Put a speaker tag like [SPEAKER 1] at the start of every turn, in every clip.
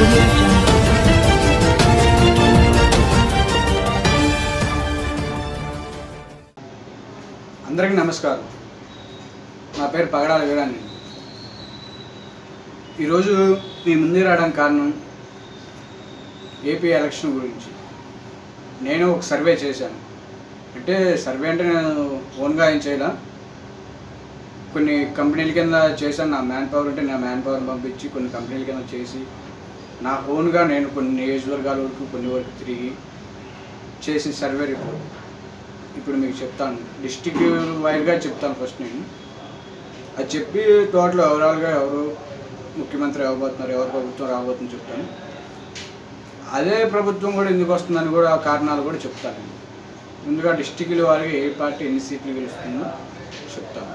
[SPEAKER 1] audio jungle.
[SPEAKER 2] అందరికీ నమస్కారం నా పేరు పగడాల వీరాన్ని ఈరోజు మీ ముందు రావడానికి కారణం ఏపీ ఎలక్షన్ గురించి నేను ఒక సర్వే చేశాను అంటే సర్వే అంటే నేను ఓన్గా ఏం చేయలే కొన్ని కంపెనీల కింద చేశాను నా మ్యాన్ పవర్ ఉంటే నా మ్యాన్ పవర్ పంపించి కొన్ని కంపెనీల కింద చేసి నా ఓన్గా నేను కొన్ని నియోజకవర్గాల వరకు కొన్ని వరకు తిరిగి చేసిన సర్వే రిపోర్ట్ ఇప్పుడు మీకు చెప్తాను డిస్టిక్ వైడ్గా చెప్తాను ఫస్ట్ నేను అది చెప్పి టోటల్ ఓవరాల్గా ఎవరు ముఖ్యమంత్రి అవ్వబోతున్నారు ఎవరు ప్రభుత్వం రాబోతుందో చెప్తాను అదే ప్రభుత్వం కూడా ఎందుకు వస్తుందని కూడా ఆ కారణాలు కూడా చెప్తాను నేను. ముందుగా డిస్టిక్ల వారికి ఏ పార్టీ ఎన్ని సీట్లు గెలుస్తుందో చెప్తాను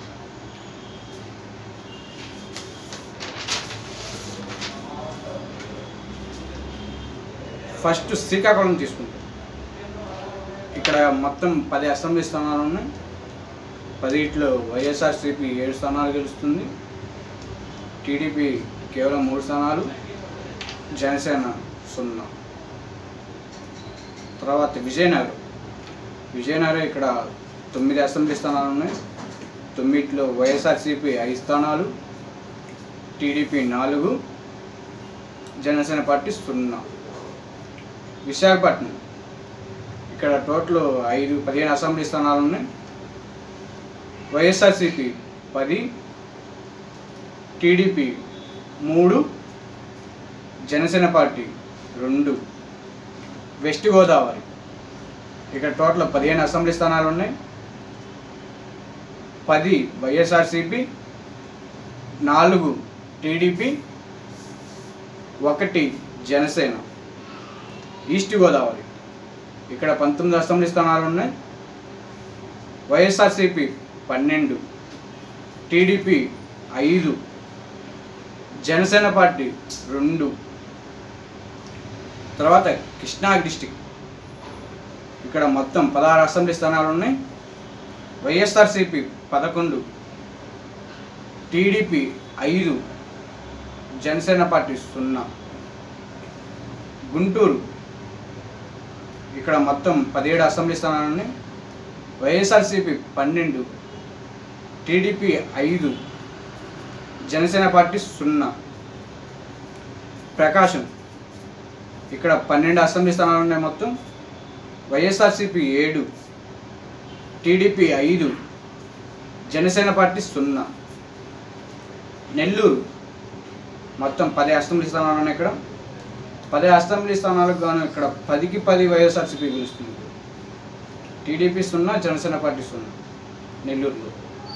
[SPEAKER 2] ఫస్ట్ శ్రీకాకుళం తీసుకుంటాం ఇక్కడ మొత్తం పది అసెంబ్లీ స్థానాలు ఉన్నాయి పదిట్లో వైఎస్ఆర్సీపీ ఏడు స్థానాలు గెలుస్తుంది టీడీపీ కేవలం మూడు స్థానాలు జనసేన సున్నా తర్వాత విజయనగరం విజయనగరం ఇక్కడ తొమ్మిది అసెంబ్లీ స్థానాలు ఉన్నాయి తొమ్మిదిలో వైఎస్ఆర్సీపీ ఐదు స్థానాలు టీడీపీ నాలుగు జనసేన పార్టీ సున్నా విశాఖపట్నం ఇక్కడ టోటల్ ఐదు పదిహేను అసెంబ్లీ స్థానాలు ఉన్నాయి వైఎస్ఆర్సిపి పది టీడీపీ మూడు జనసేన పార్టీ రెండు వెస్ట్ గోదావరి ఇక్కడ టోటల్ పదిహేను అసెంబ్లీ స్థానాలు ఉన్నాయి పది వైఎస్ఆర్సిపి నాలుగు టీడీపీ ఒకటి జనసేన ఈస్ట్ గోదావరి ఇక్కడ పంతొమ్మిది అసెంబ్లీ స్థానాలు ఉన్నాయి వైఎస్ఆర్సిపి పన్నెండు టీడీపీ ఐదు జనసేన పార్టీ రెండు తర్వాత కృష్ణా డిస్టిక్ ఇక్కడ మొత్తం పదహారు అసెంబ్లీ స్థానాలు ఉన్నాయి వైఎస్ఆర్సిపి పదకొండు టీడీపీ ఐదు జనసేన పార్టీ సున్నా గుంటూరు ఇక్కడ మొత్తం పదిహేడు అసెంబ్లీ స్థానాలు ఉన్నాయి వైఎస్ఆర్సీపీ పన్నెండు టీడీపీ ఐదు జనసేన పార్టీ సున్నా ప్రకాశం ఇక్కడ పన్నెండు అసెంబ్లీ స్థానాలు ఉన్నాయి మొత్తం వైఎస్ఆర్సీపీ ఏడు టీడీపీ ఐదు జనసేన పార్టీ సున్నా నెల్లూరు మొత్తం పది అసెంబ్లీ స్థానాలు ఉన్నాయి ఇక్కడ పది అసెంబ్లీ స్థానాలకు గాను ఇక్కడ పదికి పది వైఎస్ఆర్సీపీ గెలుస్తుంది టీడీపీ సున్నా జనసేన పార్టీ సున్నా నెల్లూరులో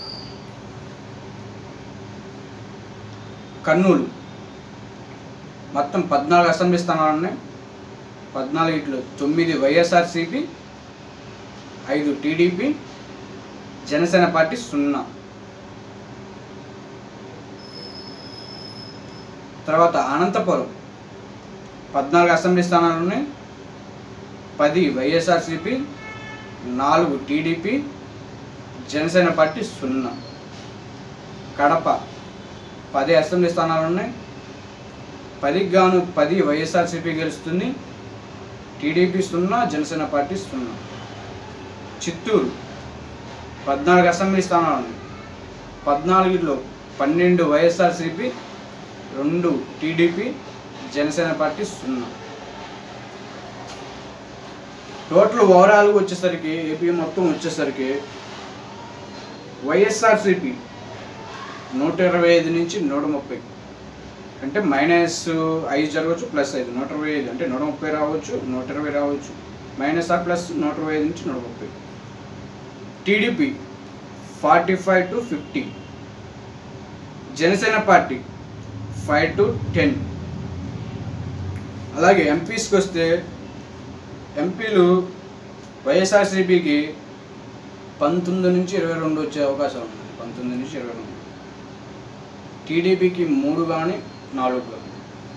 [SPEAKER 2] కర్నూలు మొత్తం పద్నాలుగు అసెంబ్లీ స్థానాలు ఉన్నాయి పద్నాలుగిట్లో తొమ్మిది వైఎస్ఆర్సీపీ ఐదు టీడీపీ జనసేన పార్టీ సున్నా తర్వాత అనంతపురం పద్నాలుగు అసెంబ్లీ స్థానాలు ఉన్నాయి పది వైఎస్ఆర్సీపీ నాలుగు టీడీపీ జనసేన పార్టీ సున్నా కడప పది అసెంబ్లీ స్థానాలు ఉన్నాయి పదికి గాను పది వైఎస్ఆర్సీపీ గెలుస్తుంది టీడీపీ సున్నా జనసేన పార్టీ సున్నా చిత్తూరు పద్నాలుగు అసెంబ్లీ స్థానాలు ఉన్నాయి పద్నాలుగులో పన్నెండు వైఎస్ఆర్సీపీ రెండు టీడీపీ జనసేన పార్టీ సున్నా టోటల్ ఓవరాల్గా వచ్చేసరికి ఏపీ మొత్తం వచ్చేసరికి వైఎస్ఆర్సిపి నూట ఇరవై ఐదు నుంచి నూట ముప్పై అంటే మైనస్ ఐదు జరగవచ్చు ప్లస్ ఐదు నూట ఇరవై ఐదు అంటే నూట ముప్పై రావచ్చు నూట ఇరవై రావచ్చు మైనస్ ఆర్ ప్లస్ నూట ఇరవై ఐదు నుంచి నూట ముప్పై TDP forty five to fifty Janasena party five to ten అలాగే ఎంపీస్కి వస్తే ఎంపీలు వైఎస్ఆర్సీపీకి పంతొమ్మిది నుంచి ఇరవై రెండు వచ్చే అవకాశం ఉంది పంతొమ్మిది నుంచి ఇరవై రెండు టీడీపీకి మూడు కానీ నాలుగు కానీ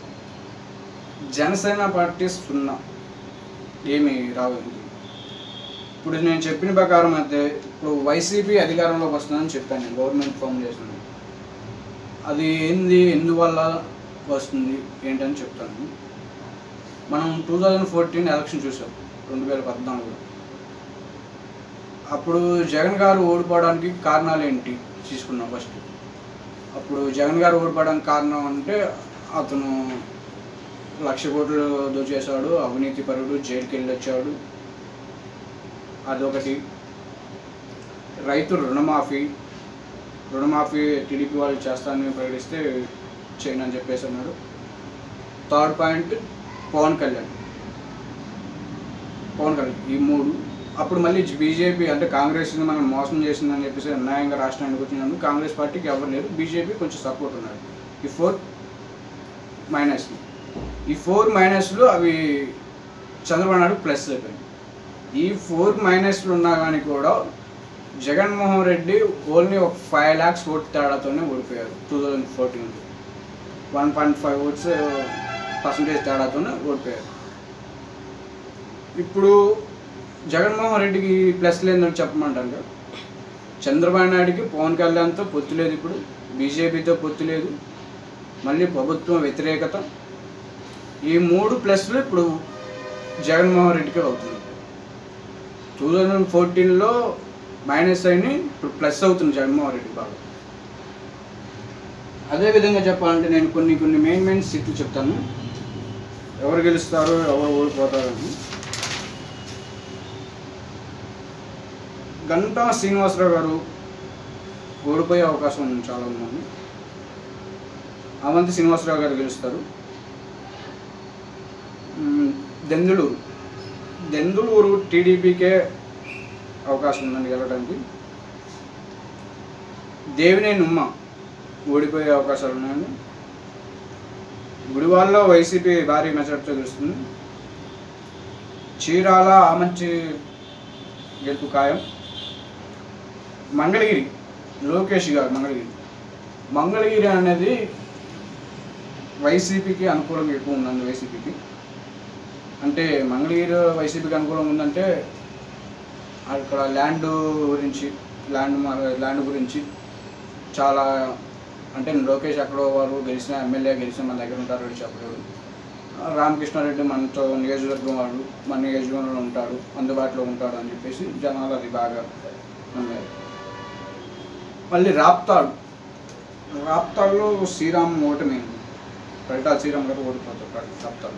[SPEAKER 2] జనసేన పార్టీ సున్నా ఏమి రావు ఇప్పుడు నేను చెప్పిన ప్రకారం అయితే ఇప్పుడు వైసీపీ అధికారంలోకి వస్తుందని చెప్పాను నేను గవర్నమెంట్ ఫామ్ చేసిన అది ఏంది ఎందువల్ల వస్తుంది ఏంటని చెప్తాను మనం టూ థౌజండ్ ఫోర్టీన్ ఎలక్షన్ చూసాం రెండు వేల పద్నాలుగులో అప్పుడు జగన్ గారు ఓడిపోవడానికి కారణాలు ఏంటి తీసుకున్నాం ఫస్ట్ అప్పుడు జగన్ గారు ఓడిపోవడానికి కారణం అంటే అతను లక్ష కోట్లు దోచేశాడు అవినీతి పరుడు జైలుకి వెళ్ళి వచ్చాడు అదొకటి రైతు రుణమాఫీ రుణమాఫీ టీడీపీ వాళ్ళు చేస్తానని ప్రకటిస్తే చేయను అని చెప్పేసి అన్నాడు థర్డ్ పాయింట్ పవన్ కళ్యాణ్ పవన్ కళ్యాణ్ ఈ మూడు అప్పుడు మళ్ళీ బీజేపీ అంటే కాంగ్రెస్ని మనం మోసం చేసిందని చెప్పేసి అన్యాయంగా రాష్ట్రానికి వచ్చినాను కాంగ్రెస్ పార్టీకి ఎవరు లేరు బీజేపీ కొంచెం సపోర్ట్ ఉన్నారు ఈ ఫోర్ మైనస్ ఈ ఫోర్ మైనస్లు అవి చంద్రబాబు నాయుడు ప్లస్ అయిపోయింది ఈ ఫోర్ మైనస్లు ఉన్నా కానీ కూడా జగన్మోహన్ రెడ్డి ఓన్లీ ఒక ఫైవ్ ల్యాక్స్ ఓట్ తేడాతోనే ఓడిపోయారు టూ థౌజండ్ ఫోర్టీన్లో one point five votes percentage తేడాతోనే ఓడిపోయారు ఇప్పుడు జగన్మోహన్ రెడ్డికి ప్లస్ లేదని చెప్పమంటారు చంద్రబాబు నాయుడికి పవన్ కళ్యాణ్తో పొత్తు లేదు ఇప్పుడు బీజేపీతో పొత్తు లేదు మళ్ళీ ప్రభుత్వం వ్యతిరేకత ఈ మూడు ప్లస్లు ఇప్పుడు జగన్మోహన్ రెడ్డికి అవుతుంది టూ థౌజండ్ ఫోర్టీన్లో మైనస్ అయిన ఇప్పుడు ప్లస్ అవుతుంది జగన్మోహన్ రెడ్డి బాగా అదే విధంగా చెప్పాలంటే నేను కొన్ని కొన్ని మెయిన్ మెయిన్ సీట్లు చెప్తాను ఎవరు గెలుస్తారు ఎవరు ఓడిపోతారు అని గంటా శ్రీనివాసరావు గారు ఓడిపోయే అవకాశం ఉంది చాలా ఉంది అవంతి శ్రీనివాసరావు గారు గెలుస్తారు మ్, దెందులూరు దెందులూరు టీడీపీకే అవకాశం ఉందండి గెలవడానికి దేవినేని ఉమ్మ ఓడిపోయే అవకాశాలు ఉన్నాయండి గుడివాడలో వైసీపీ భారీ మెజార్టీతో గెలుస్తుంది చీరాల ఆమంచి గెలుపు ఖాయం మంగళగిరి లోకేష్ గారు మంగళగిరి మంగళగిరి అనేది వైసీపీకి అనుకూలంగా ఎక్కువ ఉందండి వైసీపీకి అంటే మంగళగిరి వైసీపీకి అనుకూలంగా ఉందంటే అక్కడ ల్యాండ్ గురించి ల్యాండ్ మార్- ల్యాండ్ గురించి చాలా అంటే లోకేష్ అక్కడ వారు గెలిచిన ఎమ్మెల్యే గెలిచిన మన దగ్గర ఉంటారు అని చెప్పలేడు రామకృష్ణారెడ్డి మనతో నియోజకవర్గం వాడు మన నియోజకవర్గంలో ఉంటాడు అందుబాటులో ఉంటాడు అని చెప్పేసి జనాలు అది బాగా నమ్మారు మళ్ళీ రాప్తాడు రాప్తాడులో శ్రీరామ్ ఓటమి పరిటాల శ్రీరామ్ గారు ఓడిపోతారు రాప్తాడు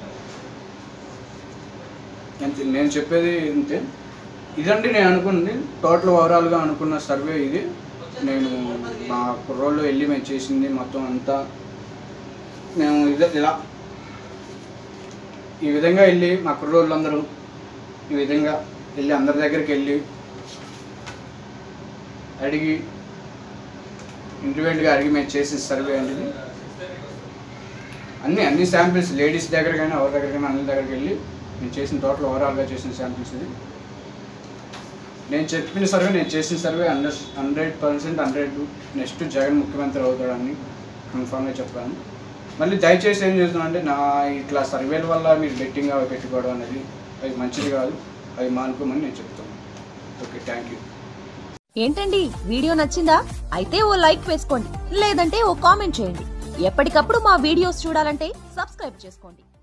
[SPEAKER 2] అంతే నేను చెప్పేది ఇంతే ఇదండి నేను అనుకుంది టోటల్ ఓవరాల్గా అనుకున్న సర్వే ఇది నేను మా కుర్రోళ్ళు వెళ్ళి మేము చేసింది మొత్తం అంతా మేము ఇదే ఇలా ఈ విధంగా వెళ్ళి మా కుర్రోళ్ళు అందరూ ఈ విధంగా వెళ్ళి అందరి దగ్గరికి వెళ్ళి అడిగి ఇండివిజువల్గా అడిగి మేము చేసిన సర్వే అనేది అన్ని అన్ని శాంపిల్స్ లేడీస్ దగ్గరకైనా ఎవరి దగ్గరకైనా అన్ని దగ్గరికి వెళ్ళి నేను చేసిన టోటల్ ఓవరాల్గా చేసిన శాంపిల్స్ ఇది నేను చెప్పిన సర్వే నేను చేసిన survey hundred hundred percent hundred next Jagan ముఖ్యమంత్రి అవుతాడని కన్ఫామ్గా చెప్పాను మళ్ళీ దయచేసి ఏం చేస్తున్నా అంటే నా ఇట్లా సర్వేల వల్ల మీరు బెట్టింగ్ అవి పెట్టుకోవడం అనేది అది మంచిది కాదు అవి మానుకోమని నేను చెప్తాను ఓకే థ్యాంక్ యూ
[SPEAKER 1] ఏంటండి వీడియో నచ్చిందా అయితే ఓ లైక్ వేసుకోండి లేదంటే ఓ కామెంట్ చేయండి ఎప్పటికప్పుడు మా వీడియోస్ చూడాలంటే సబ్స్క్రైబ్ చేసుకోండి